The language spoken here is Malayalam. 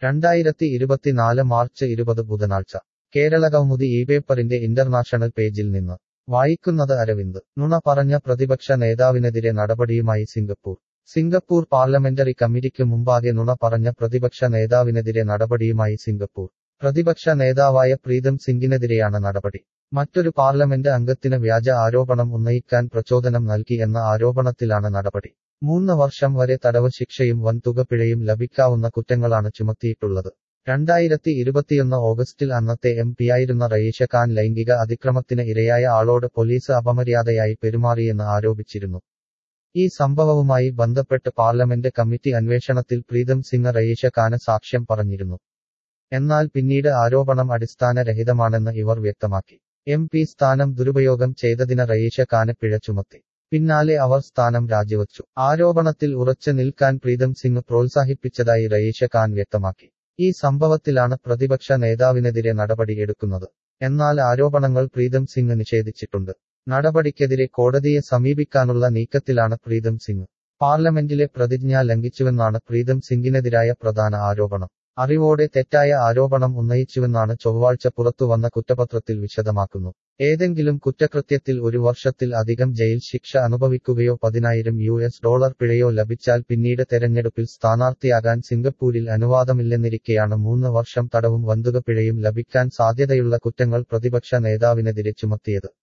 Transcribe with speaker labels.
Speaker 1: രണ്ടായിരത്തി ഇരുപത്തിനാല് മാർച്ച് ഇരുപത് ബുധനാഴ്ച കേരള കൗമുദി ഈ പേപ്പറിന്റെ ഇന്റർനാഷണൽ പേജിൽ നിന്ന് വായിക്കുന്നത് അരവിന്ദ് നുണ പറഞ്ഞ പ്രതിപക്ഷ നേതാവിനെതിരെ നടപടിയുമായി സിംഗപ്പൂർ സിംഗപ്പൂർ പാർലമെന്ററി കമ്മിറ്റിക്ക് മുമ്പാകെ നുണ പറഞ്ഞ പ്രതിപക്ഷ നേതാവിനെതിരെ നടപടിയുമായി സിംഗപ്പൂർ പ്രതിപക്ഷ നേതാവായ പ്രീതം സിംഗിനെതിരെയാണ് നടപടി മറ്റൊരു പാർലമെന്റ് അംഗത്തിന് വ്യാജ ആരോപണം ഉന്നയിക്കാൻ പ്രചോദനം നൽകി എന്ന ആരോപണത്തിലാണ് നടപടി മൂന്ന് വർഷം വരെ തടവ് ശിക്ഷയും വൻതുക പിഴയും ലഭിക്കാവുന്ന കുറ്റങ്ങളാണ് ചുമത്തിയിട്ടുള്ളത് രണ്ടായിരത്തി ഇരുപത്തിയൊന്ന് ഓഗസ്റ്റിൽ അന്നത്തെ എം പിയായിരുന്ന റയീഷ ഖാൻ ലൈംഗിക അതിക്രമത്തിന് ഇരയായ ആളോട് പോലീസ് അപമര്യാദയായി പെരുമാറിയെന്ന് ആരോപിച്ചിരുന്നു ഈ സംഭവവുമായി ബന്ധപ്പെട്ട് പാർലമെന്റ് കമ്മിറ്റി അന്വേഷണത്തിൽ പ്രീതം സിംഗ് റയീഷ ഖാന് സാക്ഷ്യം പറഞ്ഞിരുന്നു എന്നാൽ പിന്നീട് ആരോപണം അടിസ്ഥാനരഹിതമാണെന്ന് ഇവർ വ്യക്തമാക്കി എം പി സ്ഥാനം ദുരുപയോഗം ചെയ്തതിന് റയീഷ ഖാന് പിഴ ചുമത്തി പിന്നാലെ അവർ സ്ഥാനം രാജിവച്ചു ആരോപണത്തിൽ ഉറച്ചു നിൽക്കാൻ പ്രീതം സിംഗ് പ്രോത്സാഹിപ്പിച്ചതായി റയീഷ ഖാൻ വ്യക്തമാക്കി ഈ സംഭവത്തിലാണ് പ്രതിപക്ഷ നേതാവിനെതിരെ നടപടി എടുക്കുന്നത് എന്നാൽ ആരോപണങ്ങൾ പ്രീതം സിംഗ് നിഷേധിച്ചിട്ടുണ്ട് നടപടിക്കെതിരെ കോടതിയെ സമീപിക്കാനുള്ള നീക്കത്തിലാണ് പ്രീതം സിംഗ് പാർലമെന്റിലെ പ്രതിജ്ഞ ലംഘിച്ചുവെന്നാണ് പ്രീതം സിംഗിനെതിരായ പ്രധാന ആരോപണം അറിവോടെ തെറ്റായ ആരോപണം ഉന്നയിച്ചുവെന്നാണ് ചൊവ്വാഴ്ച പുറത്തുവന്ന കുറ്റപത്രത്തിൽ വിശദമാക്കുന്നു ഏതെങ്കിലും കുറ്റകൃത്യത്തിൽ ഒരു വർഷത്തിൽ അധികം ജയിൽ ശിക്ഷ അനുഭവിക്കുകയോ പതിനായിരം യു എസ് ഡോളർ പിഴയോ ലഭിച്ചാൽ പിന്നീട് തെരഞ്ഞെടുപ്പിൽ സ്ഥാനാർത്ഥിയാകാൻ സിംഗപ്പൂരിൽ അനുവാദമില്ലെന്നിരിക്കെയാണ് മൂന്ന് വർഷം തടവും വന്തുക പിഴയും ലഭിക്കാൻ സാധ്യതയുള്ള കുറ്റങ്ങൾ പ്രതിപക്ഷ നേതാവിനെതിരെ ചുമത്തിയത്